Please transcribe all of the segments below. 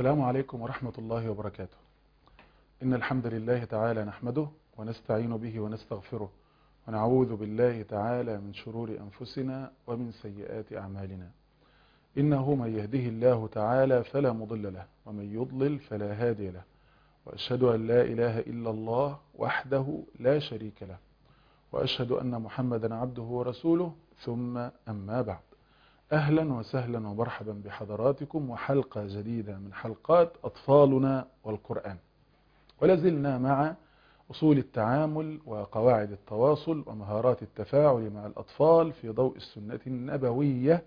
السلام عليكم ورحمة الله وبركاته إن الحمد لله تعالى نحمده ونستعين به ونستغفره ونعوذ بالله تعالى من شرور أنفسنا ومن سيئات أعمالنا إنه من يهده الله تعالى فلا مضل له ومن يضلل فلا هادي له وأشهد أن لا إله إلا الله وحده لا شريك له وأشهد أن محمدا عبده ورسوله ثم أما بعد أهلا وسهلا ومرحبا بحضراتكم وحلقة جديدة من حلقات أطفالنا والقرآن ولازلنا مع أصول التعامل وقواعد التواصل ومهارات التفاعل مع الأطفال في ضوء السنة النبوية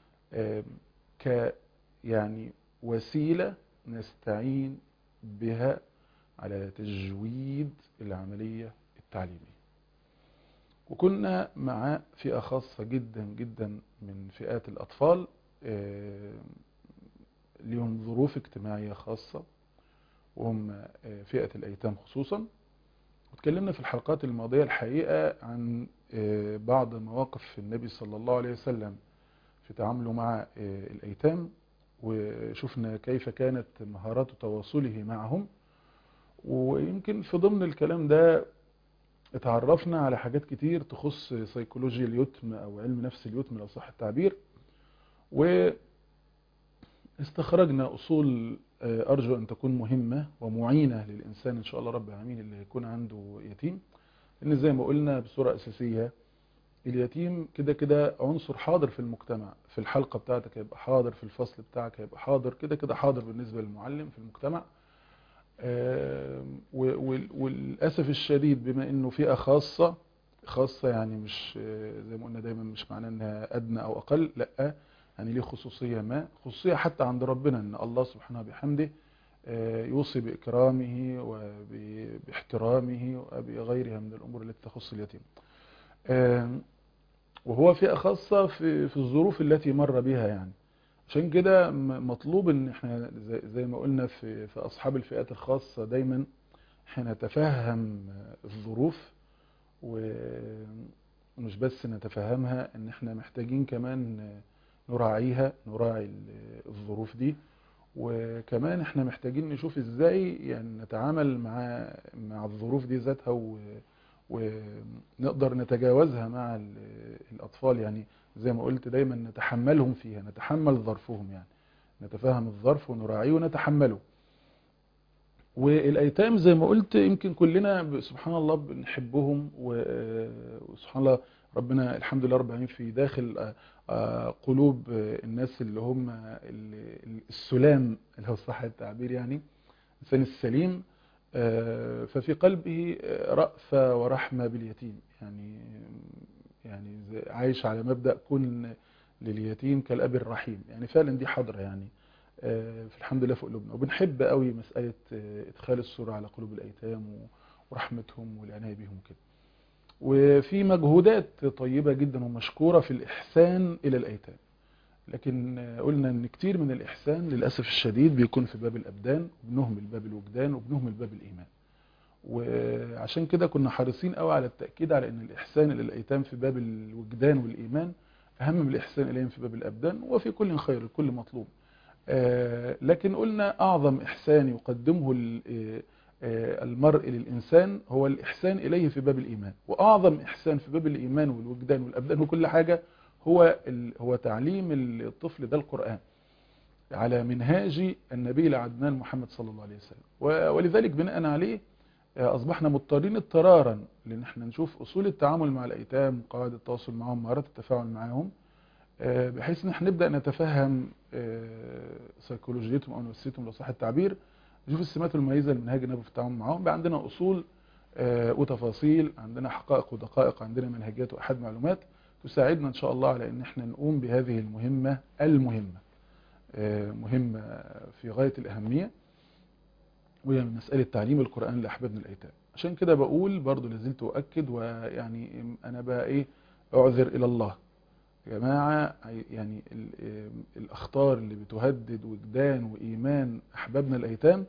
ك يعني وسيلة نستعين بها على تجويد العملية التعليمية وكنا مع فئة خاصة جدا جدا من فئات الأطفال لهم ظروف اجتماعية خاصة وهم فئة الأيتام خصوصا وتكلمنا في الحلقات الماضية الحقيقة عن بعض مواقف النبي صلى الله عليه وسلم في تعامله مع الأيتام وشفنا كيف كانت مهارات تواصله معهم ويمكن في ضمن الكلام ده اتعرفنا على حاجات كتير تخص سيكولوجيا اليتم او علم نفس اليتم لو صح التعبير واستخرجنا اصول ارجو ان تكون مهمة ومعينة للانسان ان شاء الله رب العالمين اللي يكون عنده يتيم لان زي ما قلنا بصورة اساسية اليتيم كده كده عنصر حاضر في المجتمع في الحلقة بتاعتك هيبقى حاضر في الفصل بتاعك هيبقى حاضر كده كده حاضر بالنسبة للمعلم في المجتمع وللأسف الشديد بما انه فئة خاصة خاصة يعني مش زي ما قلنا دايما مش معناه انها ادنى او اقل لا يعني ليه خصوصية ما خصوصية حتى عند ربنا ان الله سبحانه بحمده يوصي بإكرامه وباحترامه وبغيرها من الأمور التي تخص اليتيم وهو فئة خاصة في, في الظروف التي مر بها يعني عشان كده مطلوب ان احنا زي ما قلنا في, في اصحاب الفئات الخاصة دايما احنا نتفهم الظروف ومش بس نتفهمها ان احنا محتاجين كمان نراعيها نراعي الظروف دي وكمان احنا محتاجين نشوف ازاي يعني نتعامل مع مع الظروف دي ذاتها ونقدر نتجاوزها مع الاطفال يعني زي ما قلت دايما نتحملهم فيها نتحمل ظرفهم يعني نتفهم الظرف ونراعيه ونتحمله والايتام زي ما قلت يمكن كلنا سبحان الله بنحبهم وسبحان الله ربنا الحمد لله رب العالمين في داخل قلوب الناس اللي هم السلام اللي هو صح التعبير يعني الانسان السليم ففي قلبه رأفة ورحمة باليتيم يعني يعني عايش على مبدأ كن لليتيم كالأب الرحيم يعني فعلا دي حضرة يعني في الحمد لله في قلوبنا وبنحب قوي مسألة إدخال السرعة على قلوب الأيتام ورحمتهم والعناية بهم كده وفي مجهودات طيبة جدا ومشكورة في الإحسان إلى الأيتام لكن قلنا ان كتير من الإحسان للأسف الشديد بيكون في باب الأبدان وبنهمل باب الوجدان وبنهمل باب الإيمان وعشان كده كنا حريصين قوي على التأكيد على ان الإحسان إلى الأيتام في باب الوجدان والإيمان أهم من الإحسان إليهم في باب الأبدان وفي كل خير الكل مطلوب لكن قلنا أعظم إحسان يقدمه المرء للإنسان هو الإحسان إليه في باب الإيمان وأعظم إحسان في باب الإيمان والوجدان والأبدان وكل حاجة هو هو تعليم الطفل ده القرآن على منهاج النبي العدنان محمد صلى الله عليه وسلم ولذلك بناء عليه أصبحنا مضطرين اضطرارا لأن احنا نشوف أصول التعامل مع الأيتام قواعد التواصل معهم مهارات التفاعل معهم بحيث ان احنا نبدأ نتفهم سيكولوجيتهم أو نفسيتهم لو صح التعبير نشوف السمات المميزة لمنهاج النبي في التعامل معهم بقى عندنا أصول وتفاصيل عندنا حقائق ودقائق عندنا منهجات وأحد معلومات تساعدنا إن شاء الله على أن احنا نقوم بهذه المهمة المهمة مهمة في غاية الأهمية وهي مسألة تعليم القرآن لأحبابنا الأيتام عشان كده بقول برضو لازلت أؤكد ويعني أنا بقى إيه أعذر إلى الله يا جماعة يعني الأخطار اللي بتهدد وجدان وإيمان أحبابنا الأيتام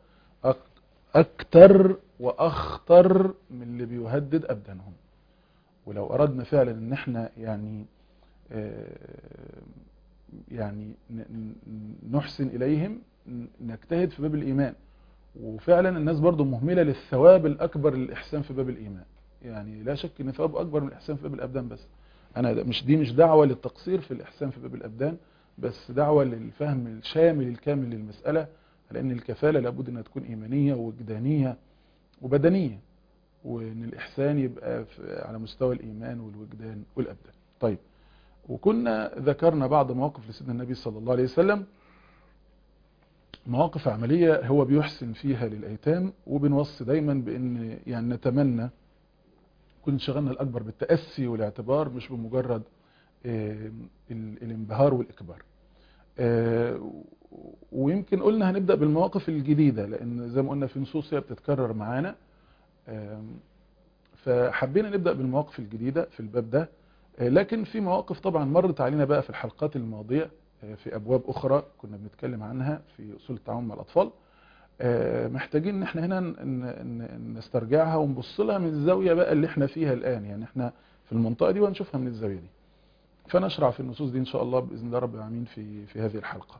أكتر وأخطر من اللي بيهدد أبدانهم ولو أردنا فعلا أن احنا يعني يعني نحسن إليهم نجتهد في باب الإيمان وفعلا الناس برضو مهملة للثواب الأكبر للإحسان في باب الإيمان يعني لا شك ان ثواب أكبر من الإحسان في باب الأبدان بس أنا مش دي مش دعوة للتقصير في الإحسان في باب الأبدان بس دعوة للفهم الشامل الكامل للمسألة لأن الكفالة لابد أنها تكون إيمانية ووجدانية وبدنية وأن الإحسان يبقى على مستوى الإيمان والوجدان والأبدان طيب وكنا ذكرنا بعض مواقف لسيدنا النبي صلى الله عليه وسلم مواقف عملية هو بيحسن فيها للأيتام وبنوصي دايما بأن يعني نتمنى كل انشغلنا الأكبر بالتأسي والاعتبار مش بمجرد الانبهار والإكبار ويمكن قلنا هنبدأ بالمواقف الجديدة لأن زي ما قلنا في نصوص هي بتتكرر معانا فحبينا نبدأ بالمواقف الجديدة في الباب ده لكن في مواقف طبعا مرت علينا بقى في الحلقات الماضية في أبواب أخرى كنا بنتكلم عنها في أصول التعامل مع الأطفال محتاجين ان احنا هنا نسترجعها ونبص لها من الزاوية بقى اللي احنا فيها الآن يعني احنا في المنطقة دي وهنشوفها من الزاوية دي فنشرع في النصوص دي ان شاء الله بإذن الله رب العالمين في, في هذه الحلقة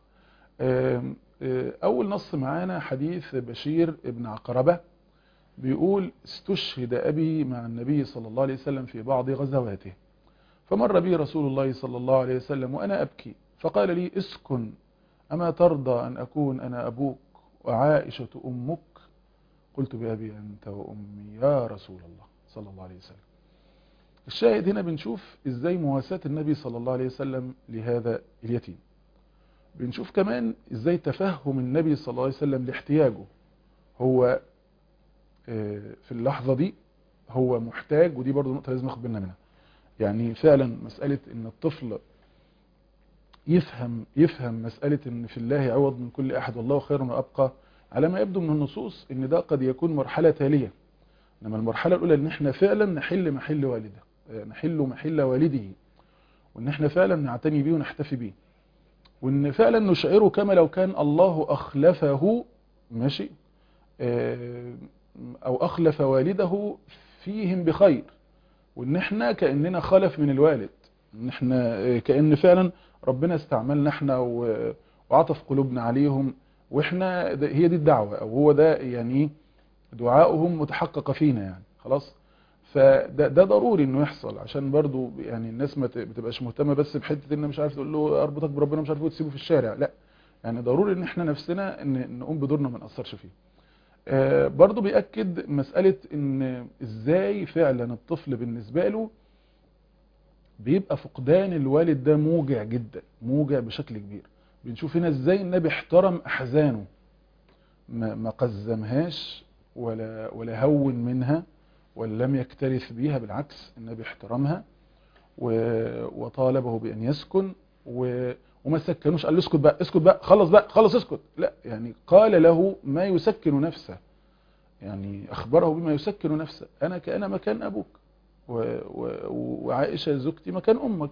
أول نص معانا حديث بشير ابن عقربة بيقول استشهد أبي مع النبي صلى الله عليه وسلم في بعض غزواته فمر بي رسول الله صلى الله عليه وسلم وأنا أبكي فقال لي اسكن أما ترضى أن أكون أنا أبوك وعائشة أمك قلت بأبي أنت وأمي يا رسول الله صلى الله عليه وسلم الشاهد هنا بنشوف إزاي مواساة النبي صلى الله عليه وسلم لهذا اليتيم بنشوف كمان إزاي تفهم النبي صلى الله عليه وسلم لاحتياجه هو في اللحظة دي هو محتاج ودي برضو نقطة لازم ناخد بالنا منها يعني فعلا مسألة ان الطفل يفهم يفهم مسألة ان في الله عوض من كل احد والله خير وابقى على ما يبدو من النصوص ان ده قد يكون مرحلة تالية انما المرحلة الاولى ان احنا فعلا نحل محل والده نحل محل والده وان احنا فعلا نعتني بيه ونحتفي بيه وان فعلا نشعره كما لو كان الله اخلفه ماشي او اخلف والده فيهم بخير وان احنا كأننا خلف من الوالد ان احنا كأن فعلا ربنا استعملنا احنا وعطف قلوبنا عليهم واحنا هي دي الدعوة او هو ده يعني دعائهم متحقق فينا يعني خلاص فده ده ضروري انه يحصل عشان برضو يعني الناس ما بتبقاش مهتمه بس بحته ان مش عارف تقول له اربطك بربنا مش عارف وتسيبه في الشارع لا يعني ضروري ان احنا نفسنا ان نقوم بدورنا ما ناثرش فيه آه برضو بيأكد مسألة ان ازاي فعلا الطفل بالنسبة له بيبقى فقدان الوالد ده موجع جدا موجع بشكل كبير بنشوف هنا ازاي النبي احترم احزانه ما, ما قزمهاش ولا, ولا هون منها ولا لم يكترث بيها بالعكس النبي احترمها وطالبه بأن يسكن و وما سكنوش قال له اسكت بقى اسكت بقى خلص بقى خلص اسكت لا يعني قال له ما يسكن نفسه يعني أخبره بما يسكن نفسه أنا كأنا مكان أبوك و و وعائشة زوجتي مكان أمك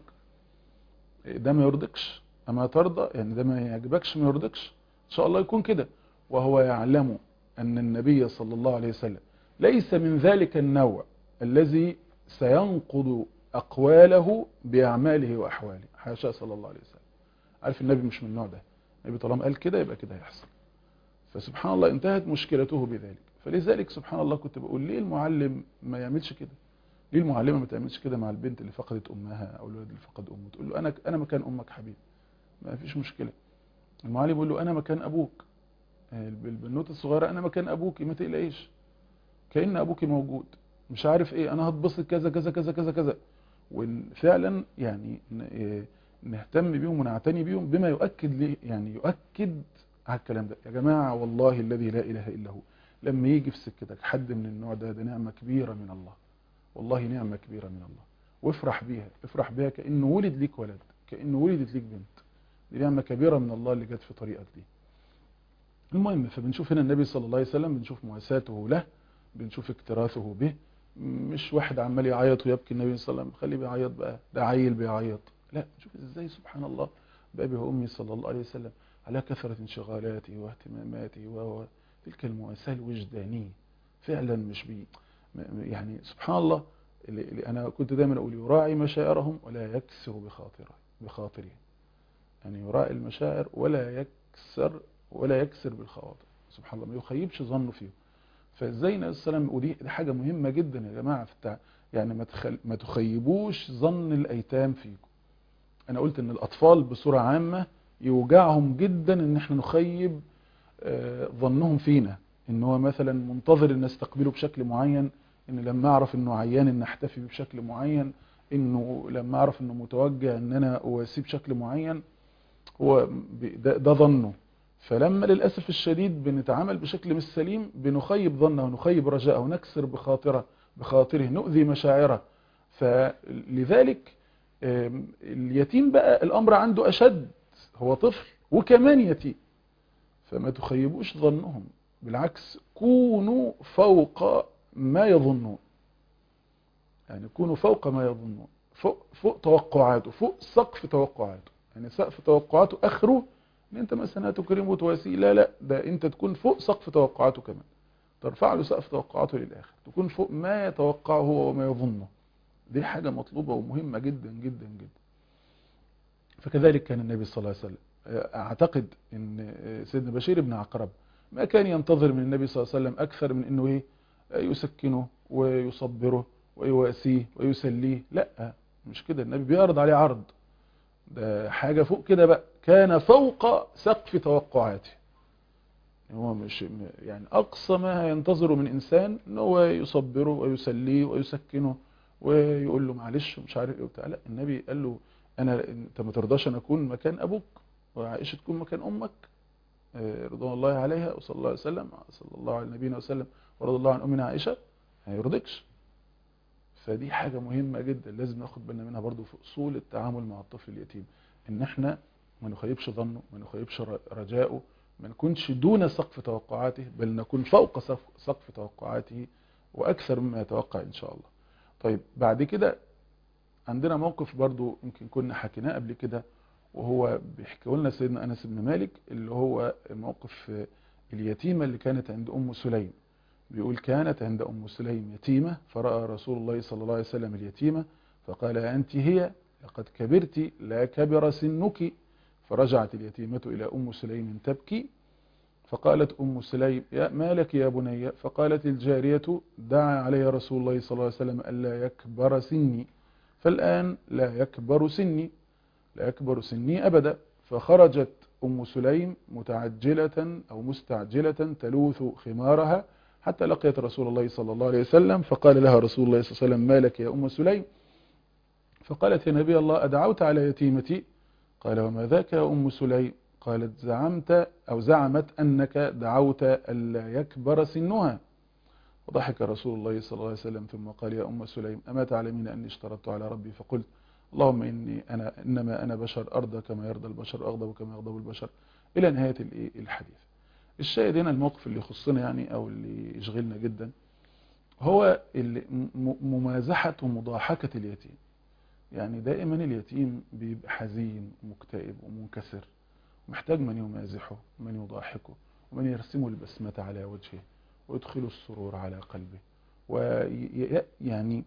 ده ما يرضكش أما ترضى يعني ده ما يعجبكش ما يرضكش إن شاء الله يكون كده وهو يعلم أن النبي صلى الله عليه وسلم ليس من ذلك النوع الذي سينقض أقواله بأعماله وأحواله حاشا صلى الله عليه وسلم عارف النبي مش من النوع ده النبي طالما قال كده يبقى كده هيحصل فسبحان الله انتهت مشكلته بذلك فلذلك سبحان الله كنت بقول ليه المعلم ما يعملش كده ليه المعلمة ما تعملش كده مع البنت اللي فقدت أمها أو الولد اللي فقد أمه تقول له أنا أنا مكان أمك حبيبي ما فيش مشكلة المعلم يقول له أنا مكان أبوك البنوت الصغيرة أنا مكان أبوك ما تقلقيش كأن أبوك موجود مش عارف إيه أنا هتبسط كذا كذا كذا كذا كذا وفعلا يعني نهتم بيهم ونعتني بيهم بما يؤكد لي يعني يؤكد على الكلام ده يا جماعة والله الذي لا إله إلا هو لما يجي في سكتك حد من النوع ده ده نعمة كبيرة من الله والله نعمة كبيرة من الله وافرح بيها افرح بيها كأنه ولد ليك ولد كأنه ولدت ليك بنت دي نعمة كبيرة من الله اللي جت في طريقك دي المهم فبنشوف هنا النبي صلى الله عليه وسلم بنشوف مواساته له بنشوف اكتراثه به مش واحد عمال يعيط ويبكي النبي صلى الله عليه وسلم خليه بيعيط بقى ده عيل بيعيط لا شوف ازاي سبحان الله بأبي وأمي صلى الله عليه وسلم على كثرة انشغالاته واهتماماته وتلك المواساة الوجدانية فعلا مش بي يعني سبحان الله اللي أنا كنت دايما أقول يراعي مشاعرهم ولا يكسر بخاطره بخاطره يعني يراعي المشاعر ولا يكسر ولا يكسر بالخواطر سبحان الله ما يخيبش ظنه فيه فازاي النبي صلى الله عليه وسلم ودي دي حاجه مهمه جدا يا جماعه في التع... يعني ما تخل... ما تخيبوش ظن الايتام فيكم انا قلت ان الاطفال بصوره عامه يوجعهم جدا ان احنا نخيب آه، ظنهم فينا ان هو مثلا منتظر ان استقبله بشكل معين ان لما اعرف انه عيان ان احتفي بيه بشكل معين انه لما اعرف انه متوجع ان انا اواسيه بشكل معين هو ب- ده, ده ظنه فلما للاسف الشديد بنتعامل بشكل مش سليم بنخيب ظنه ونخيب رجاءه ونكسر بخاطره بخاطره نؤذي مشاعره فلذلك آم، اليتيم بقى الامر عنده اشد هو طفل وكمان يتيم فما تخيبوش ظنهم بالعكس كونوا فوق ما يظنون يعني كونوا فوق ما يظنون فوق, فوق توقعاته فوق سقف توقعاته يعني سقف توقعاته اخره ان انت مثلا هتكرمه وتواسيه لا لا ده انت تكون فوق سقف توقعاته كمان ترفع له سقف توقعاته للاخر تكون فوق ما يتوقعه هو وما يظنه دي حاجة مطلوبة ومهمة جدا جدا جدا فكذلك كان النبي صلى الله عليه وسلم اعتقد ان سيدنا بشير بن عقرب ما كان ينتظر من النبي صلى الله عليه وسلم اكثر من انه ايه يسكنه ويصبره ويواسيه ويسليه لا مش كده النبي بيعرض عليه عرض ده حاجة فوق كده بقى كان فوق سقف توقعاته هو مش يعني اقصى ما ينتظره من انسان ان هو يصبره ويسليه ويسكنه ويقول له معلش مش عارف ايه وبتاع لا النبي قال له انا انت ما ترضاش ان اكون مكان ابوك وعائشه تكون مكان امك آه، رضوان الله عليها وصلى الله عليه وسلم صلى الله على نبينا وسلم ورضي الله عن امنا عائشه ما يرضيكش فدي حاجه مهمه جدا لازم ناخد بالنا منها برضو في اصول التعامل مع الطفل اليتيم ان احنا ما نخيبش ظنه ما نخيبش ر- رجائه ما نكونش دون سقف توقعاته بل نكون فوق سقف سقف توقعاته واكثر مما يتوقع ان شاء الله طيب بعد كده عندنا موقف برضو يمكن كنا حكيناه قبل كده وهو بيحكي لنا سيدنا انس بن مالك اللي هو موقف اليتيمه اللي كانت عند ام سليم بيقول كانت عند ام سليم يتيمه فراى رسول الله صلى الله عليه وسلم اليتيمه فقال انت هي لقد كبرت لا كبر سنك فرجعت اليتيمه الى ام سليم تبكي فقالت أم سليم يا ما لك يا بني فقالت الجارية دعا علي رسول الله صلى الله عليه وسلم ألا يكبر سني فالآن لا يكبر سني لا يكبر سني أبدا فخرجت أم سليم متعجلة أو مستعجلة تلوث خمارها حتى لقيت رسول الله صلى الله عليه وسلم فقال لها رسول الله صلى الله عليه وسلم ما لك يا أم سليم فقالت يا نبي الله أدعوت على يتيمتي قال وما ذاك يا أم سليم قالت زعمت أو زعمت أنك دعوت ألا يكبر سنها وضحك رسول الله صلى الله عليه وسلم ثم قال يا أم سليم أما تعلمين أني اشترطت على ربي فقلت اللهم إني أنا إنما أنا بشر أرضى كما يرضى البشر أغضب كما يغضب البشر إلى نهاية الإيه؟ الحديث الشاهد هنا الموقف اللي يخصنا يعني أو اللي يشغلنا جدا هو اللي م- ممازحة ومضاحكة اليتيم يعني دائما اليتيم بيبقى حزين ومكتئب ومنكسر محتاج من يمازحه ومن يضاحكه ومن يرسم البسمة على وجهه ويدخل السرور على قلبه ويعني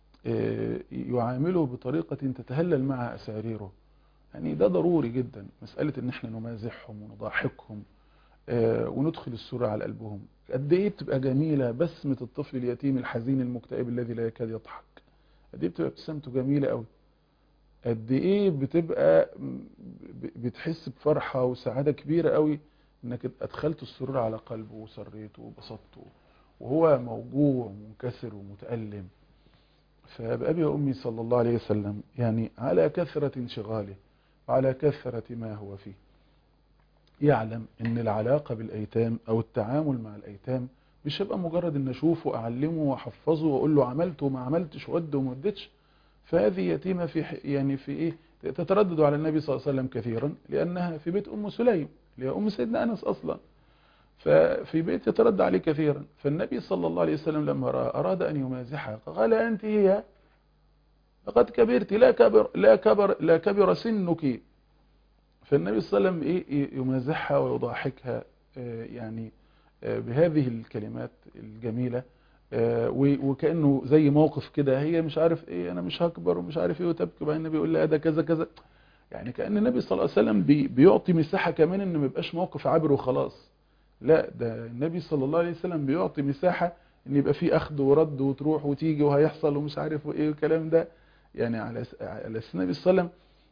يعامله بطريقة تتهلل معها أساريره يعني ده ضروري جدا مسألة ان احنا نمازحهم ونضاحكهم آه، وندخل السرور على قلبهم قد ايه بتبقى جميلة بسمة الطفل اليتيم الحزين المكتئب الذي لا يكاد يضحك قد ايه بتبقى ابتسامته جميلة قوي قد ايه بتبقى ب- بتحس بفرحة وسعادة كبيرة قوي انك ادخلت السرور على قلبه وسريته وبسطته وهو موجوع ومنكسر ومتألم فبأبي وأمي صلى الله عليه وسلم يعني على كثرة انشغاله وعلى كثرة ما هو فيه يعلم ان العلاقة بالأيتام أو التعامل مع الأيتام مش هيبقى مجرد ان اشوفه اعلمه واحفظه واقول له عملت وما عملتش ود وما ودتش فهذه يتيمة في ح- يعني في ايه تتردد على النبي صلى الله عليه وسلم كثيرا لانها في بيت ام سليم اللي هي ام سيدنا انس اصلا ففي بيت يتردد عليه كثيرا فالنبي صلى الله عليه وسلم لما رأى اراد ان يمازحها قال انت هي لقد كبرت لا كبر لا كبر لا كبر سنك فالنبي صلى الله عليه وسلم ايه يمازحها ويضاحكها آه، يعني آه، بهذه الكلمات الجميلة آه، و- وكأنه زي موقف كده هي مش عارف ايه انا مش هكبر ومش عارف ايه وتبكي وبعدين النبي يقول لها ده كذا كذا يعني كأن النبي صلى الله عليه وسلم بي بيعطي مساحة كمان ان ما يبقاش موقف عابر وخلاص لا ده النبي صلى الله عليه وسلم بيعطي مساحة ان يبقى في اخذ ورد وتروح وتيجي وهيحصل ومش عارف وايه الكلام ده يعني على على النبي صلى الله عليه وسلم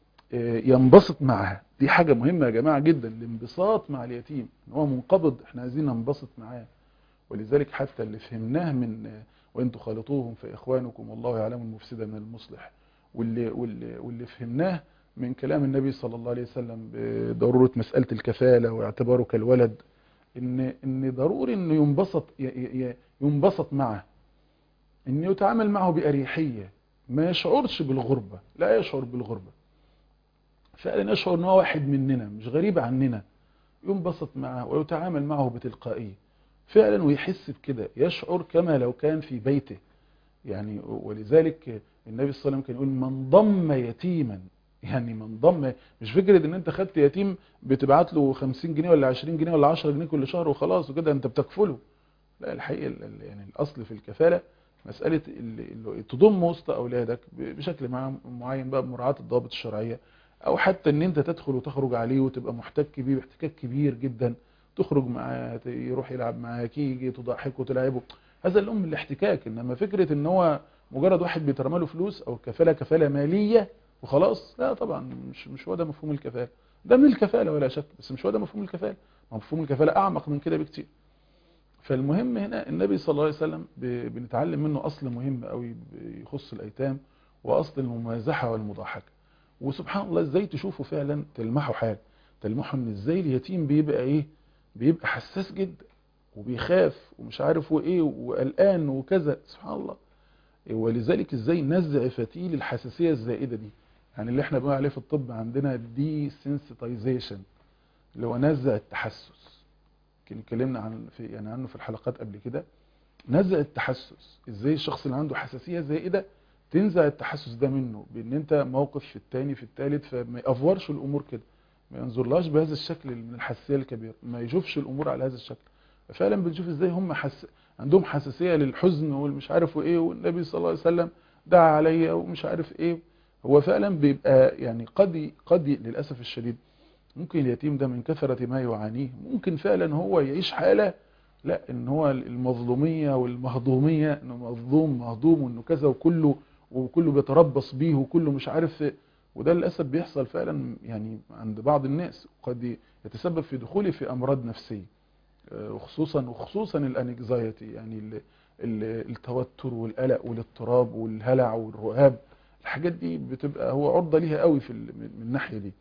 ينبسط معها دي حاجة مهمة يا جماعة جدا الانبساط مع اليتيم ان هو منقبض احنا عايزين ننبسط معاه ولذلك حتى اللي فهمناه من وان تخالطوهم فاخوانكم والله يعلم المفسد من المصلح واللي واللي واللي فهمناه من كلام النبي صلى الله عليه وسلم بضروره مساله الكفاله واعتباره كالولد ان ان ضروري انه ينبسط ينبسط معه ان يتعامل معه باريحيه ما يشعرش بالغربه لا يشعر بالغربه فعلا يشعر ان هو واحد مننا مش غريب عننا ينبسط معه ويتعامل معه بتلقائيه فعلا ويحس بكده يشعر كما لو كان في بيته يعني ولذلك النبي صلى الله عليه وسلم كان يقول من ضم يتيما يعني من ضم مش فكرة ان انت خدت يتيم بتبعت له 50 جنيه ولا 20 جنيه ولا 10 جنيه كل شهر وخلاص وكده انت بتكفله لا الحقيقة يعني الاصل في الكفالة مسألة اللي تضم وسط اولادك بشكل معين بقى بمراعاة الضوابط الشرعية او حتى ان انت تدخل وتخرج عليه وتبقى محتك بيه احتكاك كبير جدا تخرج معاه يروح يلعب معاك يجي تضحكه وتلعبه هذا الام الاحتكاك انما فكرة ان هو مجرد واحد بيترمى له فلوس او كفالة كفالة مالية وخلاص لا طبعا مش مش هو ده مفهوم الكفالة ده من الكفالة ولا شك بس مش هو ده مفهوم الكفالة مفهوم الكفالة اعمق من كده بكتير فالمهم هنا النبي صلى الله عليه وسلم بنتعلم منه اصل مهم قوي يخص الايتام واصل الممازحة والمضاحكة وسبحان الله ازاي تشوفوا فعلا تلمحوا حاجة تلمحوا ان ازاي اليتيم بيبقى ايه بيبقى حساس جدا وبيخاف ومش عارف وايه وقلقان وكذا سبحان الله ولذلك ازاي نزع فتيل الحساسية الزائدة دي يعني اللي احنا بنقول عليه في الطب عندنا دي سنسيتايزيشن اللي هو نزع التحسس يمكن اتكلمنا عن في يعني عنه في الحلقات قبل كده نزع التحسس ازاي الشخص اللي عنده حساسية زائدة تنزع التحسس ده منه بان انت موقف في الثاني في الثالث فما يأفورش الامور كده ما ينظرلهاش بهذا الشكل من الحساسية الكبيرة ما يشوفش الامور على هذا الشكل فعلا بنشوف ازاي هم حس... عندهم حساسية للحزن والمش عارف وايه والنبي صلى الله عليه وسلم دعا عليا ومش عارف ايه هو فعلا بيبقى يعني قد قد للاسف الشديد ممكن اليتيم ده من كثرة ما يعانيه ممكن فعلا هو يعيش حالة لا ان هو المظلومية والمهضومية انه مظلوم مهضوم وانه كذا وكله وكله بيتربص بيه وكله مش عارف وده للأسف بيحصل فعلا يعني عند بعض الناس قد يتسبب في دخوله في أمراض نفسية وخصوصا وخصوصا الانكزايتي يعني ال ال التوتر والقلق والاضطراب والهلع والرهاب الحاجات دي بتبقى هو عرضة ليها قوي في من الناحية دي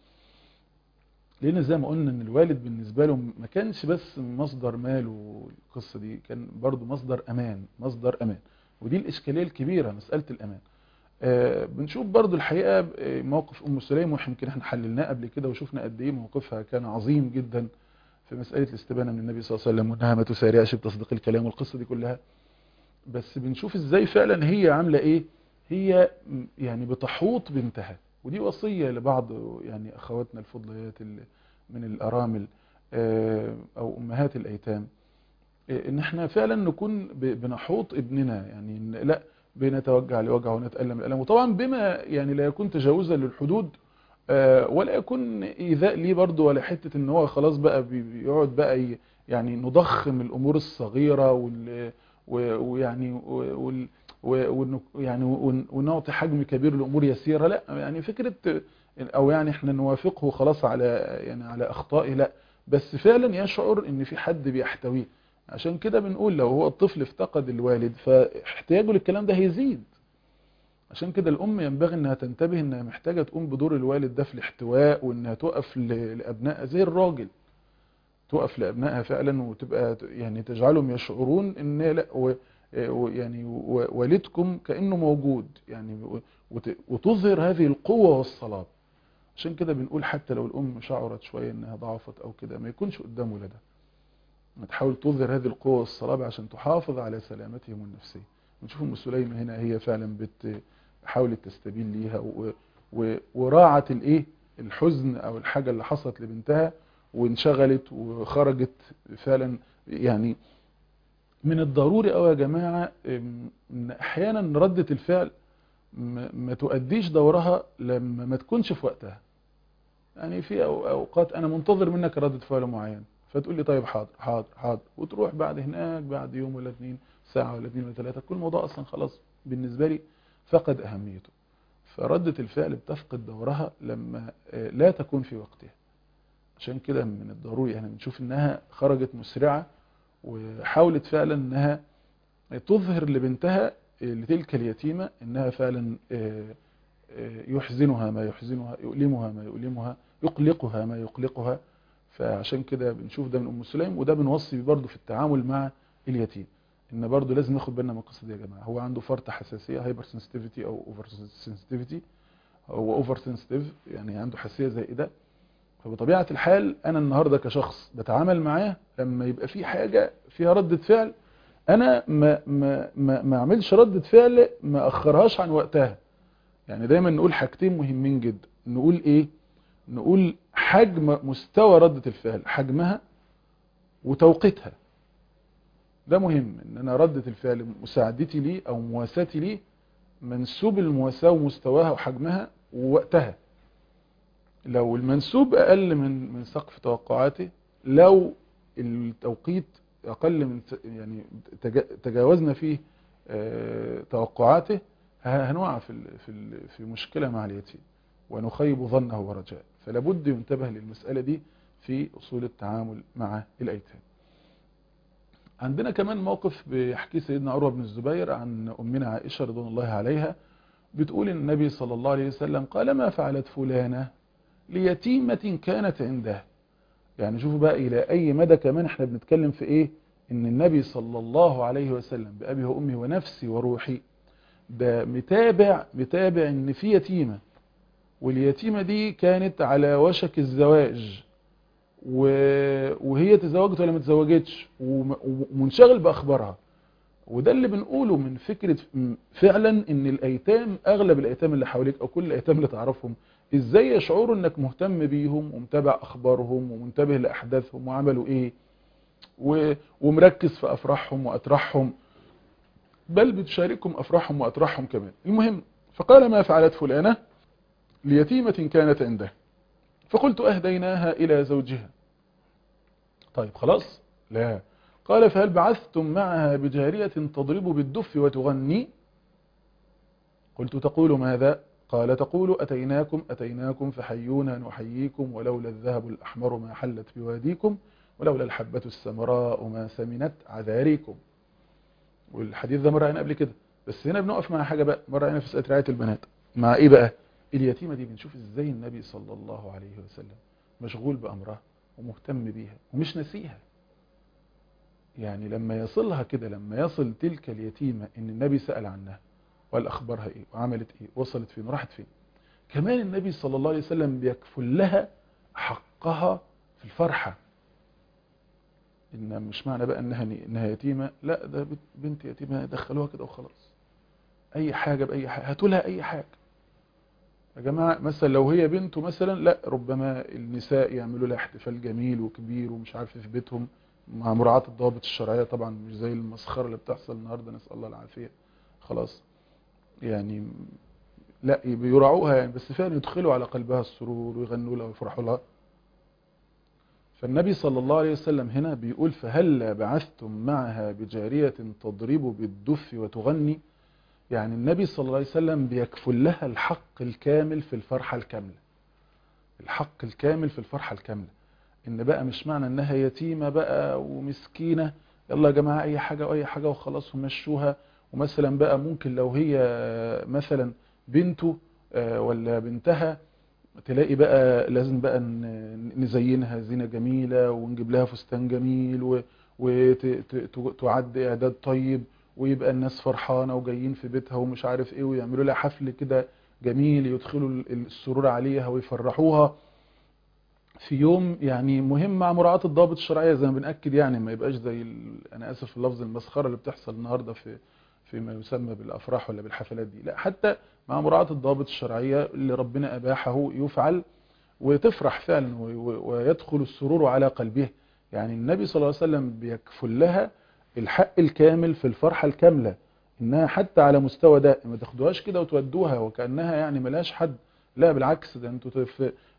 لان زي ما قلنا ان الوالد بالنسبة له ما كانش بس مصدر مال والقصة دي كان برضو مصدر امان مصدر امان ودي الاشكالية الكبيرة مسألة الامان آه بنشوف برضو الحقيقة موقف ام سليم ويمكن احنا حللناه قبل كده وشفنا قد ايه موقفها كان عظيم جدا في مسألة الاستبانة من النبي صلى الله عليه وسلم وانها ما تسارعش بتصديق الكلام والقصة دي كلها بس بنشوف ازاي فعلا هي عاملة ايه هي يعني بتحوط بنتها ودي وصية لبعض يعني اخواتنا الفضليات من الارامل آه او امهات الايتام ان احنا فعلا نكون بنحوط ابننا يعني لا بنتوجع لوجع ونتألم الألم وطبعا بما يعني لا يكون تجاوزا للحدود ولا يكون إيذاء ليه برضه ولا حتة ان هو خلاص بقى بيقعد بقى يعني نضخم الأمور الصغيرة وال ويعني وال يعني ونعطي حجم كبير لأمور يسيرة لا يعني فكرة او يعني احنا نوافقه خلاص على يعني على اخطائه لا بس فعلا يشعر ان في حد بيحتويه عشان كده بنقول لو هو الطفل افتقد الوالد فاحتياجه للكلام ده هيزيد عشان كده الام ينبغي انها تنتبه انها محتاجة تقوم بدور الوالد ده في الاحتواء وانها تقف لابنائها زي الراجل تقف لابنائها فعلا وتبقى يعني تجعلهم يشعرون ان لا يعني والدكم كانه موجود يعني وتظهر هذه القوة والصلاب عشان كده بنقول حتى لو الام شعرت شوية انها ضعفت او كده ما يكونش قدام ولدها تحاول تظهر هذه القوة والصلابة عشان تحافظ على سلامتهم النفسية ونشوف ام سليمة هنا هي فعلا بتحاولت تستبين ليها وراعت الايه الحزن او الحاجة اللي حصلت لبنتها وانشغلت وخرجت فعلا يعني من الضروري قوي يا جماعة ان احيانا ردة الفعل ما تؤديش دورها لما ما تكونش في وقتها يعني في أو- اوقات انا منتظر منك ردة فعل معين فتقول لي طيب حاضر حاضر حاضر وتروح بعد هناك بعد يوم ولا اتنين ساعة ولا اتنين ولا ثلاثة كل الموضوع اصلا خلاص بالنسبة لي فقد اهميته فردة الفعل بتفقد دورها لما آه، لا تكون في وقتها عشان كده من الضروري يعني بنشوف انها خرجت مسرعة وحاولت فعلا انها تظهر لبنتها آه، لتلك اليتيمة انها فعلا آه، آه، يحزنها ما يحزنها يؤلمها ما يؤلمها يقلقها ما يقلقها فعشان كده بنشوف ده من ام سليم وده بنوصي برضه في التعامل مع اليتيم ان برضه لازم ناخد بالنا من القصه دي يا جماعه هو عنده فرط حساسيه هايبر سنسيتيفيتي او اوفر سنسيتيفيتي هو اوفر سنسيتيف يعني عنده حساسيه زائده فبطبيعه الحال انا النهارده كشخص بتعامل معاه لما يبقى في حاجه فيها رده فعل انا ما ما ما, ما اعملش رده فعل ما اخرهاش عن وقتها يعني دايما نقول حاجتين مهمين جدا نقول ايه نقول حجم مستوى ردة الفعل حجمها وتوقيتها ده مهم ان انا ردة الفعل مساعدتي ليه او مواساتي ليه منسوب المواساة ومستواها وحجمها ووقتها لو المنسوب اقل من من سقف توقعاتي لو التوقيت اقل من يعني تجا- تجاوزنا فيه آه، توقعاته ه- هنقع في ال- في ال- في مشكلة مع اليتيم ونخيب ظنه ورجاء فلا بد ينتبه للمسألة دي في أصول التعامل مع الأيتام عندنا كمان موقف بيحكي سيدنا عروة بن الزبير عن أمنا عائشة رضوان الله عليها بتقول إن النبي صلى الله عليه وسلم قال ما فعلت فلانة ليتيمة كانت عنده يعني شوفوا بقى إلى أي مدى كمان احنا بنتكلم في إيه إن النبي صلى الله عليه وسلم بأبي وأمي ونفسي وروحي ده متابع متابع ان في يتيمة واليتيمة دي كانت على وشك الزواج و- وهي تزوجت ولا ما تزوجتش وم- ومنشغل بأخبارها وده اللي بنقوله من فكرة م- فعلا ان الايتام اغلب الايتام اللي حواليك او كل الايتام اللي تعرفهم ازاي يشعروا انك مهتم بيهم ومتابع اخبارهم ومنتبه لاحداثهم وعملوا ايه و- ومركز في افراحهم واتراحهم بل بتشاركهم أفراحهم وأتراحهم كمان المهم فقال ما فعلت فلانة ليتيمة كانت عنده فقلت أهديناها إلى زوجها طيب خلاص لا قال فهل بعثتم معها بجارية تضرب بالدف وتغني قلت تقول ماذا قال تقول أتيناكم أتيناكم فحيونا نحييكم ولولا الذهب الأحمر ما حلت بواديكم ولولا الحبة السمراء ما سمنت عذاريكم والحديث ده مر علينا قبل كده بس هنا بنقف مع حاجة بقى مر علينا في مسألة رعاية البنات مع ايه بقى اليتيمة دي بنشوف ازاي النبي صلى الله عليه وسلم مشغول بأمرها ومهتم بيها ومش نسيها يعني لما يصلها كده لما يصل تلك اليتيمة ان النبي سأل عنها وقال اخبارها ايه وعملت ايه وصلت فين وراحت فين كمان النبي صلى الله عليه وسلم بيكفل لها حقها في الفرحة ان مش معنى بقى انها انها يتيمه لا ده بت- بنت يتيمه دخلوها كده وخلاص اي حاجه باي حاجه هاتوا لها اي حاجه يا جماعه مثلا لو هي بنته مثلا لا ربما النساء يعملوا لها احتفال جميل وكبير ومش عارف في بيتهم مع مراعاه الضوابط الشرعيه طبعا مش زي المسخره اللي بتحصل النهارده نسال الله العافيه خلاص يعني لا بيراعوها يعني بس فعلا يدخلوا على قلبها السرور ويغنوا لها ويفرحوا لها فالنبي صلى الله عليه وسلم هنا بيقول فهل بعثتم معها بجارية تضرب بالدف وتغني يعني النبي صلى الله عليه وسلم بيكفل لها الحق الكامل في الفرحة الكاملة الحق الكامل في الفرحة الكاملة ان بقى مش معنى انها يتيمة بقى ومسكينة يلا يا جماعة اي حاجة واي حاجة وخلاص ومشوها ومثلا بقى ممكن لو هي مثلا بنته آه، ولا بنتها تلاقي بقى لازم بقى ن- نزينها زينة جميلة ونجيب لها فستان جميل وتعد إعداد طيب ويبقى الناس فرحانة وجايين في بيتها ومش عارف ايه ويعملوا لها حفل كده جميل يدخلوا ال- السرور عليها ويفرحوها في يوم يعني مهم مع مراعاة الضوابط الشرعية زي ما بنأكد يعني ما يبقاش زي ال... أنا آسف في اللفظ المسخرة اللي بتحصل النهاردة في فيما يسمى بالأفراح ولا بالحفلات دي لا حتى مع مراعاة الضوابط الشرعية اللي ربنا أباحه يفعل وتفرح فعلا و- و- ويدخل السرور على قلبها يعني النبي صلى الله عليه وسلم بيكفل لها الحق الكامل في الفرحة الكاملة انها حتى على مستوى ده ما تاخدوهاش كده وتودوها وكأنها يعني ملهاش حد لا بالعكس ده انتوا في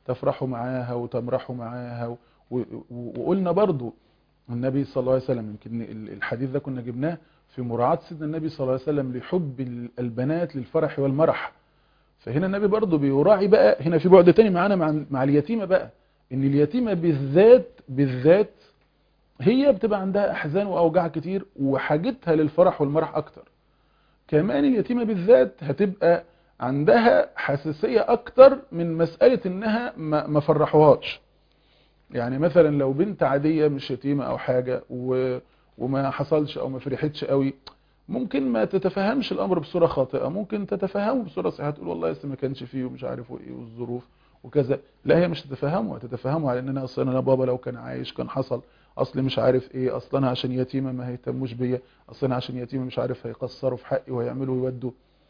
تفرحوا معاها وتمرحوا معاها و... و... وقلنا برضو النبي صلى الله عليه وسلم يمكن الحديث ده كنا جبناه في مراعاة سيدنا النبي صلى الله عليه وسلم لحب البنات للفرح والمرح فهنا النبي برضو بيراعي بقى هنا في بعد تاني معانا مع, مع اليتيمة بقى ان اليتيمة بالذات بالذات هي بتبقى عندها احزان واوجاع كتير وحاجتها للفرح والمرح اكتر كمان اليتيمة بالذات هتبقى عندها حساسية اكتر من مسألة انها ما, ما فرحوهاش يعني مثلا لو بنت عادية مش يتيمة او حاجة و... وما حصلش او ما فرحتش قوي ممكن ما تتفهمش الامر بصورة خاطئة ممكن تتفهمه بصورة صحيحة تقول والله لسه ما كانش فيه ومش عارف ايه والظروف وكذا لا هي مش تتفهمه هتتفهمه على ان انا اصلا انا بابا لو كان عايش كان حصل اصلي مش عارف ايه اصلا عشان يتيمة ما هيهتموش بيا اصلا عشان يتيمة مش عارف هيقصروا في حقي ويعملوا ويودوا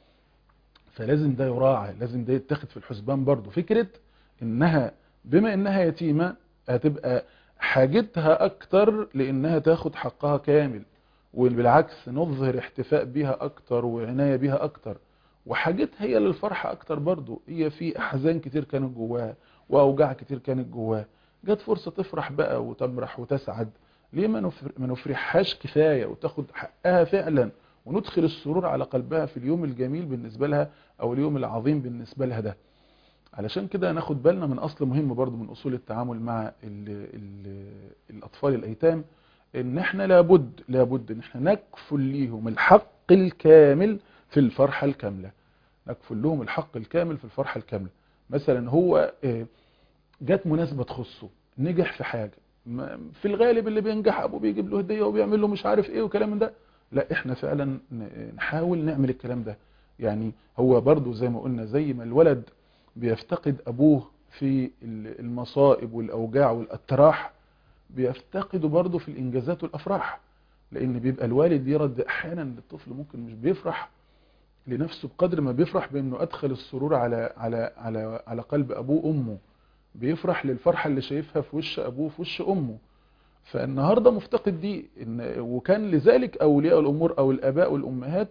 فلازم ده يراعى لازم ده يتاخد في الحسبان برضو فكرة انها بما انها يتيمة هتبقى حاجتها اكتر لانها تاخد حقها كامل وبالعكس نظهر احتفاء بيها اكتر وعناية بيها اكتر وحاجتها هي للفرحة اكتر برضو هي في احزان كتير كانت جواها واوجاع كتير كانت جواها جت فرصة تفرح بقى وتمرح وتسعد ليه ما نفرحهاش كفاية وتاخد حقها فعلا وندخل السرور على قلبها في اليوم الجميل بالنسبة لها او اليوم العظيم بالنسبة لها ده علشان كده ناخد بالنا من اصل مهم برضو من اصول التعامل مع ال ال الاطفال الايتام ان احنا لابد لابد ان احنا نكفل ليهم الحق الكامل في الفرحة الكاملة نكفل لهم الحق الكامل في الفرحة الكاملة مثلا هو جات مناسبة تخصه نجح في حاجة في الغالب اللي بينجح ابوه بيجيب له هدية وبيعمل له مش عارف ايه وكلام من ده لا احنا فعلا نحاول نعمل الكلام ده يعني هو برضو زي ما قلنا زي ما الولد بيفتقد ابوه في المصائب والاوجاع والاتراح بيفتقده برضه في الانجازات والافراح لان بيبقى الوالد يرد احيانا للطفل ممكن مش بيفرح لنفسه بقدر ما بيفرح بانه ادخل السرور على على على على قلب ابوه وامه بيفرح للفرحه اللي شايفها في وش ابوه في وش امه فالنهارده مفتقد دي إن وكان لذلك اولياء الامور او الاباء والامهات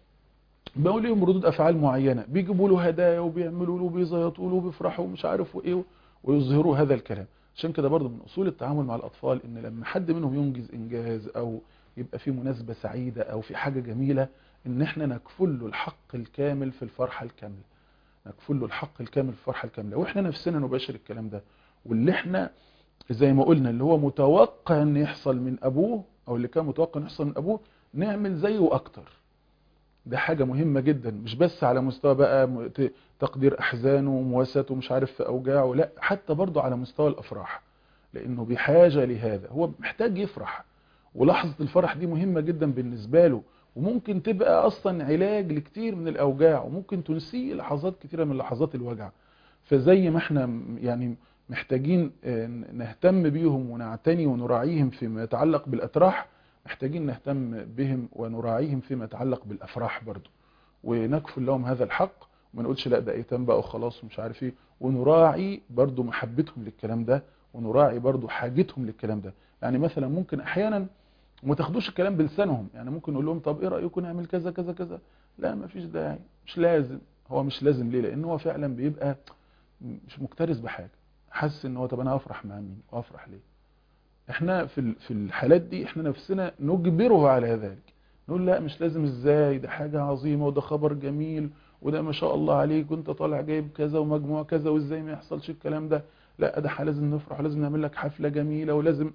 بقوا لهم ردود افعال معينه بيجيبوا له هدايا وبيعملوا له وبيزيطوا له وبيفرحوا ومش عارف وايه ويظهروا هذا الكلام عشان كده برضه من اصول التعامل مع الاطفال ان لما حد منهم ينجز انجاز او يبقى في مناسبه سعيده او في حاجه جميله ان احنا نكفل له الحق الكامل في الفرحه الكامله نكفل له الحق الكامل في الفرحه الكامله واحنا نفسنا نباشر الكلام ده واللي احنا زي ما قلنا اللي هو متوقع ان يحصل من ابوه او اللي كان متوقع ان يحصل من ابوه نعمل زيه اكتر ده حاجة مهمة جدا مش بس على مستوى بقى تقدير احزانه ومواساته مش عارف في اوجاعه لا حتى برضه على مستوى الافراح لانه بحاجة لهذا هو محتاج يفرح ولحظة الفرح دي مهمة جدا بالنسبة له وممكن تبقى اصلا علاج لكتير من الاوجاع وممكن تنسيه لحظات كتيرة من لحظات الوجع فزي ما احنا يعني محتاجين نهتم بيهم ونعتني ونراعيهم فيما يتعلق بالاتراح محتاجين نهتم بهم ونراعيهم فيما يتعلق بالافراح برضو ونكفل لهم هذا الحق وما نقولش لا ده ايتام بقى وخلاص ومش عارف ايه ونراعي برضو محبتهم للكلام ده ونراعي برضو حاجتهم للكلام ده يعني مثلا ممكن احيانا وما تاخدوش الكلام بلسانهم يعني ممكن نقول لهم طب ايه رايكم نعمل كذا كذا كذا لا ما فيش داعي مش لازم هو مش لازم ليه لان هو فعلا بيبقى مش مكترث بحاجه حاسس ان هو طب انا افرح مع مين وافرح ليه احنا في في الحالات دي احنا نفسنا نجبره على ذلك نقول لا مش لازم ازاي ده حاجة عظيمة وده خبر جميل وده ما شاء الله عليك وانت طالع جايب كذا ومجموع كذا وازاي ما يحصلش الكلام ده لا ده لازم نفرح ولازم نعمل لك حفلة جميلة ولازم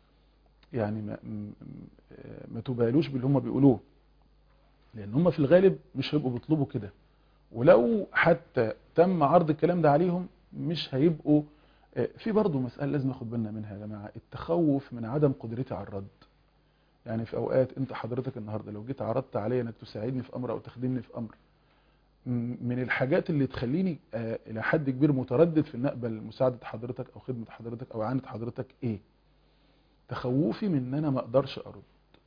يعني ما, ما تبالوش باللي هم بيقولوه لان هم في الغالب مش هيبقوا بيطلبوا كده ولو حتى تم عرض الكلام ده عليهم مش هيبقوا في برضه مسألة لازم ناخد بالنا منها يا جماعة التخوف من عدم قدرتي على الرد يعني في أوقات أنت حضرتك النهاردة لو جيت عرضت عليا أنك تساعدني في أمر أو تخدمني في أمر من الحاجات اللي تخليني إلى حد كبير متردد في أن أقبل مساعدة حضرتك أو خدمة حضرتك أو إعانة حضرتك إيه تخوفي من أن أنا ما أقدرش أرد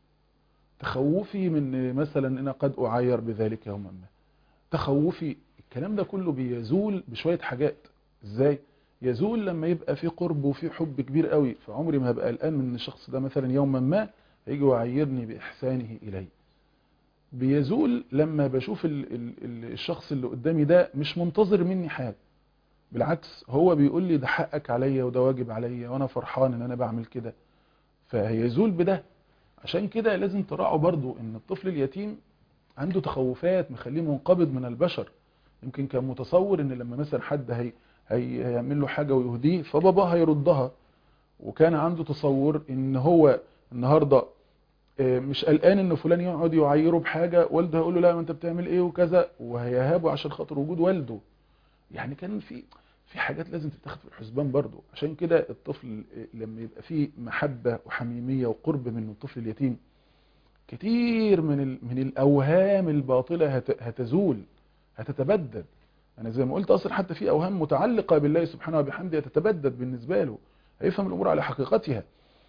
تخوفي من مثلا أن أنا قد أعير بذلك يوما ما تخوفي الكلام ده كله بيزول بشوية حاجات إزاي يزول لما يبقى في قرب وفي حب كبير قوي فعمري ما هبقى قلقان من الشخص ده مثلا يوما ما هيجي ويعيرني بإحسانه إلي بيزول لما بشوف ال ال ال الشخص اللي قدامي ده مش منتظر مني حاجة بالعكس هو بيقول لي ده حقك عليا وده واجب عليا وانا فرحان ان انا بعمل كده فهيزول بده عشان كده لازم تراعوا برضو ان الطفل اليتيم عنده تخوفات مخليه منقبض من البشر يمكن كان متصور ان لما مثلا حد هي هي هيعمل له حاجة ويهديه فبابا هيردها وكان عنده تصور ان هو النهاردة مش قلقان ان فلان يقعد يعيره بحاجة والده هيقول له لا ما انت بتعمل ايه وكذا وهيهابه عشان خاطر وجود والده يعني كان في في حاجات لازم تتاخد في الحسبان برضو عشان كده الطفل لما يبقى فيه محبة وحميمية وقرب من الطفل اليتيم كتير من من الاوهام الباطلة هتزول هتتبدد انا زي ما قلت اصلا حتى في اوهام متعلقة بالله سبحانه وبحمده هتتبدد بالنسبة له هيفهم الامور على حقيقتها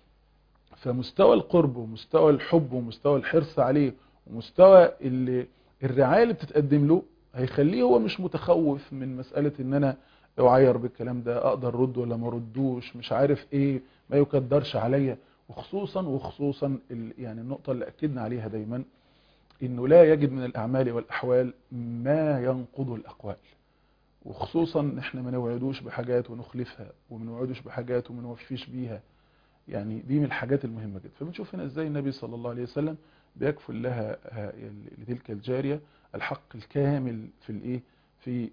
فمستوى القرب ومستوى الحب ومستوى الحرص عليه ومستوى الرعاية اللي بتتقدم له هيخليه هو مش متخوف من مسألة ان انا اعير بالكلام ده اقدر رد ولا ما ردوش مش عارف ايه ما يقدرش عليا وخصوصا وخصوصا يعني النقطة اللي اكدنا عليها دايما انه لا يجد من الاعمال والاحوال ما ينقض الاقوال وخصوصا احنا ما نوعدوش بحاجات ونخلفها وما نوعدوش بحاجات وما نوفيش بيها يعني دي من الحاجات المهمة جدا فبنشوف هنا ازاي النبي صلى الله عليه وسلم بيكفل لها لتلك الجارية الحق الكامل في الايه في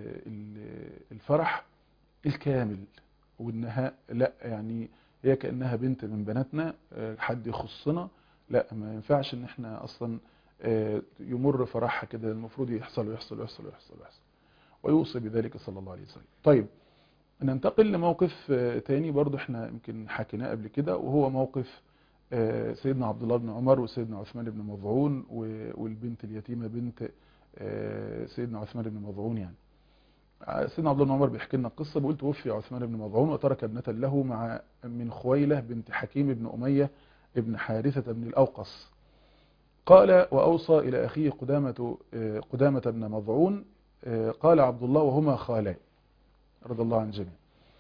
الفرح الكامل وانها لا يعني هي كأنها بنت من بناتنا حد يخصنا لا ما ينفعش ان احنا اصلا يمر فرحها كده المفروض يحصل ويحصل ويحصل ويحصل ويحصل ويوصي بذلك صلى الله عليه وسلم طيب ننتقل لموقف تاني برضو احنا يمكن حكيناه قبل كده وهو موقف سيدنا عبد الله بن عمر وسيدنا عثمان بن مظعون والبنت اليتيمة بنت سيدنا عثمان بن مظعون يعني سيدنا عبد الله بن عمر بيحكي لنا القصة بيقول توفي عثمان بن مظعون وترك ابنة له مع من خويلة بنت حكيم بن أمية ابن حارثة بن الأوقص قال وأوصى إلى أخيه قدامة, قدامة بن مظعون قال عبد الله وهما خالاء رضي الله عن جميع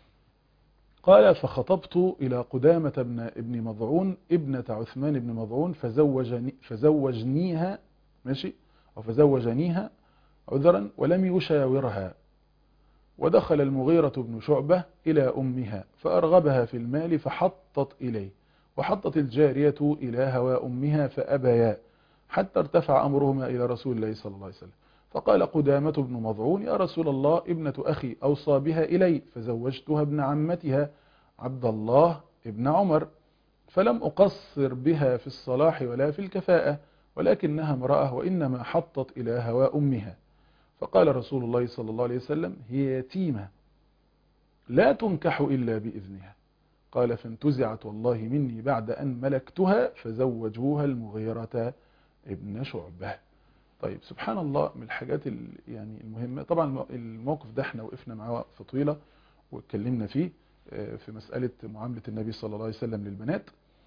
قال فخطبت إلى قدامة بن ابن مظعون ابنة عثمان بن مظعون فزوجني فزوجنيها ماشي أو فزوجنيها عذرا ولم يشاورها ودخل المغيرة بن شعبة إلى أمها فأرغبها في المال فحطت إليه وحطت الجارية إلى هوى أمها فأبيا حتى ارتفع أمرهما إلى رسول الله صلى الله عليه وسلم فقال قدامة بن مظعون يا رسول الله ابنة أخي أوصى بها إلي فزوجتها ابن عمتها عبد الله ابن عمر فلم أقصر بها في الصلاح ولا في الكفاءة ولكنها امرأة وإنما حطت إلى هوى أمها فقال رسول الله صلى الله عليه وسلم هي يتيمة لا تنكح إلا بإذنها قال فانتزعت والله مني بعد أن ملكتها فزوجوها المغيرة ابن شعبة طيب سبحان الله من الحاجات يعني المهمة طبعا الموقف ده احنا وقفنا معاه وقفة طويلة واتكلمنا فيه في مسألة معاملة النبي صلى الله عليه وسلم للبنات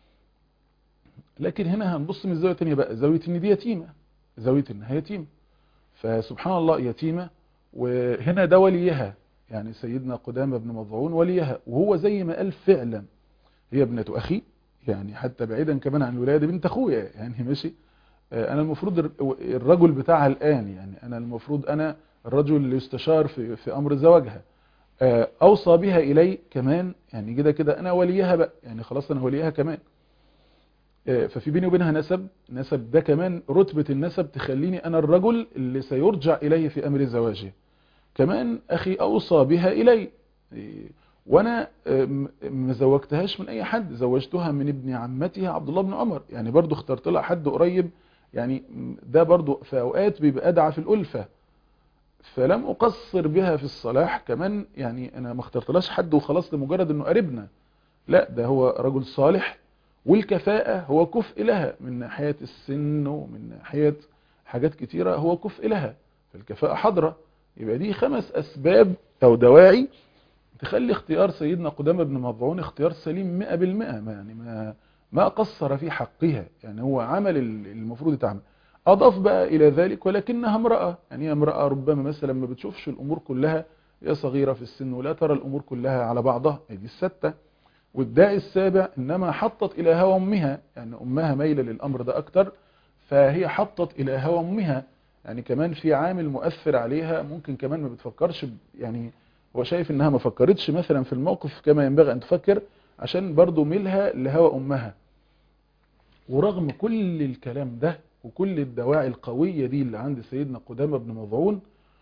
لكن هنا هنبص من زاوية تانية بقى زاوية ان دي يتيمة زاوية انها يتيمة فسبحان الله يتيمة وهنا ده وليها يعني سيدنا قدامة بن مظعون وليها وهو زي ما قال فعلا هي ابنة أخي يعني حتى بعيدا كمان عن الولاية دي بنت أخويا يعني ماشي أنا المفروض الرجل بتاعها الآن يعني أنا المفروض أنا الرجل اللي يستشار في, في أمر زواجها أوصى بها إلي كمان يعني كده كده أنا وليها بقى يعني خلاص أنا وليها كمان ففي بيني وبينها نسب نسب ده كمان رتبة النسب تخليني أنا الرجل اللي سيرجع إليه في أمر زواجه كمان أخي أوصى بها إلي وأنا ما زوجتهاش من أي حد زوجتها من ابن عمتها عبد الله بن عمر يعني برضو اخترت لها حد قريب يعني ده برضو في أوقات بيبقى أدعى في الألفة فلم أقصر بها في الصلاح كمان يعني أنا ما اخترتلاش حد وخلاص لمجرد أنه قريبنا لا ده هو رجل صالح والكفاءة هو كفء لها من ناحية السن ومن ناحية حاجات كتيرة هو كفء لها فالكفاءة حضرة يبقى دي خمس أسباب أو دواعي تخلي اختيار سيدنا قدامة بن مظعون اختيار سليم مئة بالمئة ما يعني ما, ما قصر في حقها يعني هو عمل المفروض يتعمل أضاف بقى إلى ذلك ولكنها امرأة يعني هي امرأة ربما مثلا ما بتشوفش الأمور كلها هي صغيرة في السن ولا ترى الأمور كلها على بعضها دي الستة والداعي السابع إنما حطت إلى هوى أمها يعني أمها ميلة للأمر ده أكتر فهي حطت إلى هوى أمها يعني كمان في عامل مؤثر عليها ممكن كمان ما بتفكرش يعني هو شايف انها ما فكرتش مثلا في الموقف كما ينبغي ان تفكر عشان برضو ميلها لهوى امها ورغم كل الكلام ده وكل الدواعي القوية دي اللي عند سيدنا قدامة بن مضعون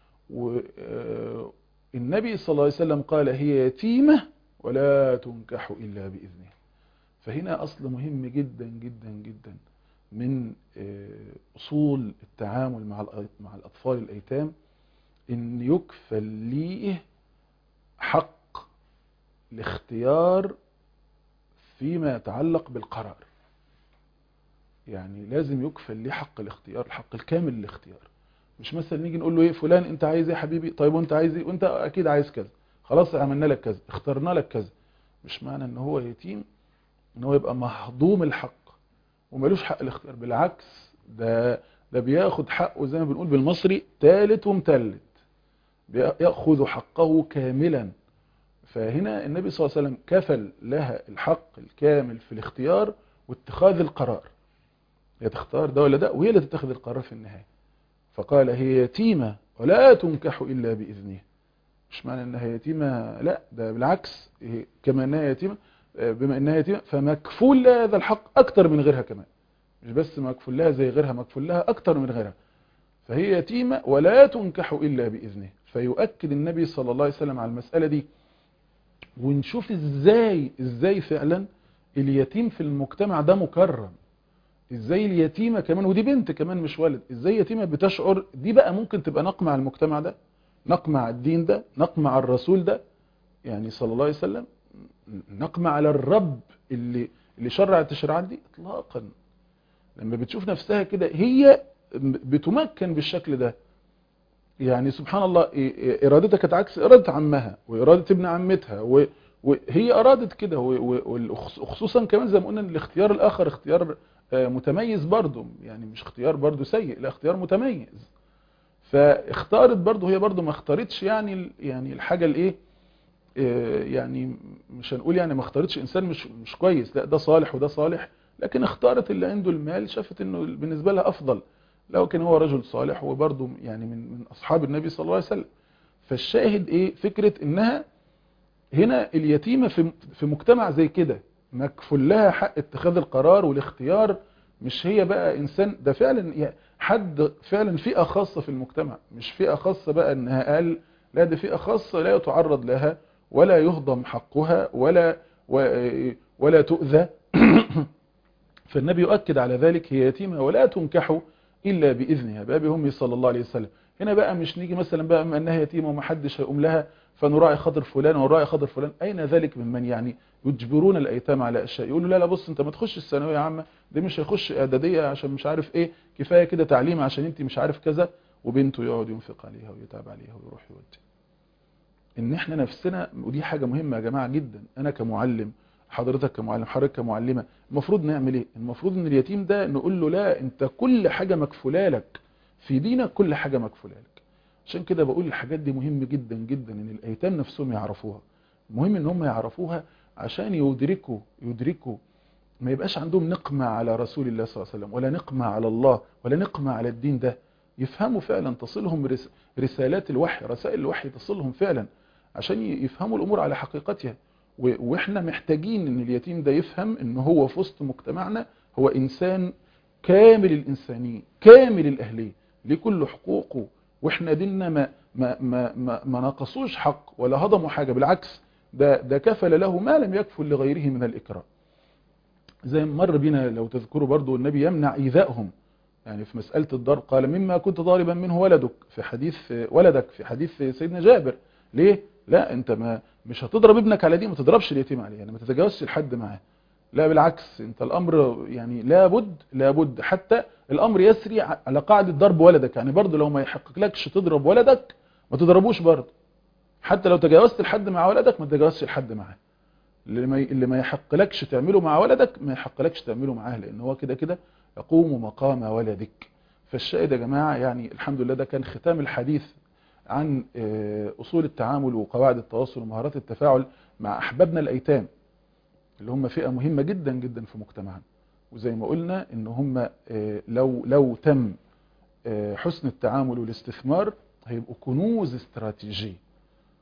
والنبي صلى الله عليه وسلم قال هي يتيمة ولا تنكح إلا بإذنه فهنا أصل مهم جدا جدا جدا من أصول التعامل مع مع الأطفال الأيتام إن يكفل ليه حق الاختيار فيما يتعلق بالقرار يعني لازم يكفل ليه حق الاختيار الحق الكامل للاختيار مش مثلا نيجي نقول له ايه فلان انت عايز ايه يا حبيبي طيب وانت عايز ايه وانت اكيد عايز كذا خلاص عملنا لك كذا اخترنا لك كذا مش معنى ان هو يتيم ان هو يبقى مهضوم الحق ومالوش حق الاختيار بالعكس ده ده بياخد حقه زي ما بنقول بالمصري تالت ومتلت بياخذ حقه كاملا فهنا النبي صلى الله عليه وسلم كفل لها الحق الكامل في الاختيار واتخاذ القرار هي تختار ده ولا ده وهي اللي تتخذ القرار في النهاية فقال هي يتيمة ولا تنكح إلا بإذنه مش معنى انها يتيمة لا ده بالعكس كما انها يتيمة بما انها يتيمة فمكفول لها هذا الحق اكتر من غيرها كمان مش بس مكفول لها زي غيرها مكفول لها اكتر من غيرها فهي يتيمة ولا تنكح إلا بإذنه فيؤكد النبي صلى الله عليه وسلم على المسألة دي ونشوف ازاي ازاي فعلا اليتيم في المجتمع ده مكرم ازاي اليتيمة كمان ودي بنت كمان مش ولد ازاي يتيمة بتشعر دي بقى ممكن تبقى نقمة على المجتمع ده نقمة على الدين ده نقمة على الرسول ده يعني صلى الله عليه وسلم نقمة على الرب اللي اللي شرع التشريعات دي اطلاقا لما بتشوف نفسها كده هي بتمكن بالشكل ده يعني سبحان الله ارادتها كانت عكس اراده عمها واراده ابن عمتها وهي ارادت كده وخصوصا كمان زي ما قلنا الاختيار الاخر اختيار متميز برضه يعني مش اختيار برضه سيء لا اختيار متميز فاختارت برضه هي برضه ما اختارتش يعني يعني الحاجه الايه يعني مش هنقول يعني ما اختارتش انسان مش مش كويس لا ده صالح وده صالح لكن اختارت اللي عنده المال شافت انه بالنسبه لها افضل لو كان هو رجل صالح وبرضه يعني من من اصحاب النبي صلى الله عليه وسلم فالشاهد ايه فكره انها هنا اليتيمه في في مجتمع زي كده مكفول لها حق اتخاذ القرار والاختيار مش هي بقى انسان ده فعلا يعني حد فعلا فئه خاصه في المجتمع مش فئه خاصه بقى انها اقل لا ده فئه خاصه لا يتعرض لها ولا يهضم حقها ولا ولا تؤذى فالنبي يؤكد على ذلك هي يتيمه ولا تنكح الا باذنها بابي امي صلى الله عليه وسلم هنا بقى مش نيجي مثلا بقى بما انها يتيمه ومحدش هيقوم لها فنراعي خاطر فلان ونراعي خاطر فلان اين ذلك ممن يعني يجبرون الايتام على اشياء يقولوا لا لا بص انت ما تخش الثانويه عامه ده مش هيخش اعداديه عشان مش عارف ايه كفايه كده تعليم عشان انت مش عارف كذا وبنته يقعد ينفق عليها ويتعب عليها ويروح يودي ان احنا نفسنا ودي حاجه مهمه يا جماعه جدا انا كمعلم حضرتك كمعلم حضرتك كمعلمه المفروض نعمل ايه المفروض ان اليتيم ده نقول له لا انت كل حاجه مكفوله لك في دينك كل حاجه مكفوله لك عشان كده بقول الحاجات دي مهم جدا جدا ان الايتام نفسهم يعرفوها مهم ان هم يعرفوها عشان يدركوا يدركوا ما يبقاش عندهم نقمة على رسول الله صلى الله عليه وسلم ولا نقمة على الله ولا نقمة على الدين ده يفهموا فعلا تصلهم رسالات الوحي رسائل الوحي تصلهم فعلا عشان يفهموا الامور على حقيقتها واحنا محتاجين ان اليتيم ده يفهم ان هو في وسط مجتمعنا هو انسان كامل الانسانيه كامل الاهليه ليه كل حقوقه واحنا ديننا ما ما ما ما, ما نقصوش حق ولا هضموا حاجه بالعكس ده ده كفل له ما لم يكفل لغيره من الاكرام زي ما مر بينا لو تذكروا برضو النبي يمنع ايذائهم يعني في مسألة الضرب قال مما كنت ضاربا منه ولدك في حديث ولدك في حديث سيدنا جابر ليه لا انت ما مش هتضرب ابنك على دي ما تضربش اليتيم عليه يعني ما تتجاوزش الحد معاه لا بالعكس انت الامر يعني لابد لابد حتى الامر يسري على قاعدة ضرب ولدك يعني برضه لو ما يحققلكش تضرب ولدك ما تضربوش برضه حتى لو تجاوزت الحد مع ولدك ما تتجاوزش الحد معاه اللي ما اللي ما يحقلكش تعمله مع ولدك ما يحقلكش تعمله معاه لان هو كده كده يقوم مقام ولدك فالشاهد يا جماعه يعني الحمد لله ده كان ختام الحديث عن اصول التعامل وقواعد التواصل ومهارات التفاعل مع احبابنا الايتام اللي هم فئه مهمه جدا جدا في مجتمعنا وزي ما قلنا ان هم لو لو تم حسن التعامل والاستثمار هيبقوا كنوز استراتيجيه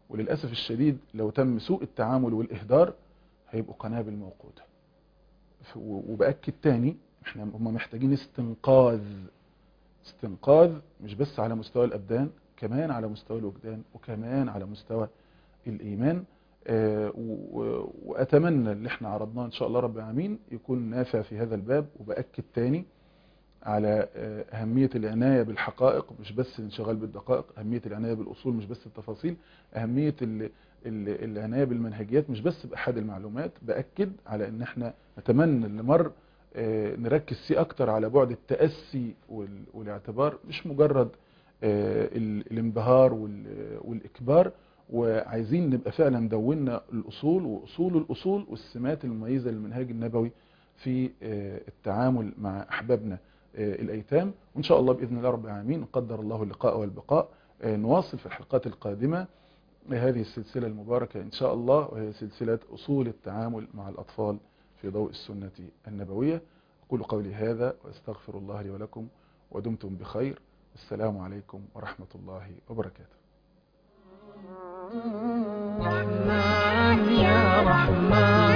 وللأسف الشديد لو تم سوء التعامل والإهدار هيبقوا قنابل موقوتة وبأكد تاني احنا هم محتاجين استنقاذ استنقاذ مش بس على مستوى الأبدان كمان على مستوى الوجدان وكمان على مستوى الإيمان آه وأتمنى اللي احنا عرضناه إن شاء الله رب العالمين يكون نافع في هذا الباب وبأكد تاني على أهمية العناية بالحقائق مش بس الانشغال بالدقائق أهمية العناية بالأصول مش بس التفاصيل أهمية العناية بالمنهجيات مش بس بأحد المعلومات بأكد على أن احنا نتمنى اللي مر نركز فيه أكتر على بعد التأسي والاعتبار مش مجرد الانبهار والإكبار وعايزين نبقى فعلا دوننا الأصول وأصول الأصول والسمات المميزة للمنهاج النبوي في التعامل مع أحبابنا الأيتام وإن شاء الله بإذن الله رب العالمين قدر الله اللقاء والبقاء نواصل في الحلقات القادمة هذه السلسلة المباركة إن شاء الله وهي سلسلة أصول التعامل مع الأطفال في ضوء السنة النبوية أقول قولي هذا وأستغفر الله لي ولكم ودمتم بخير السلام عليكم ورحمة الله وبركاته رحمن يا رحمن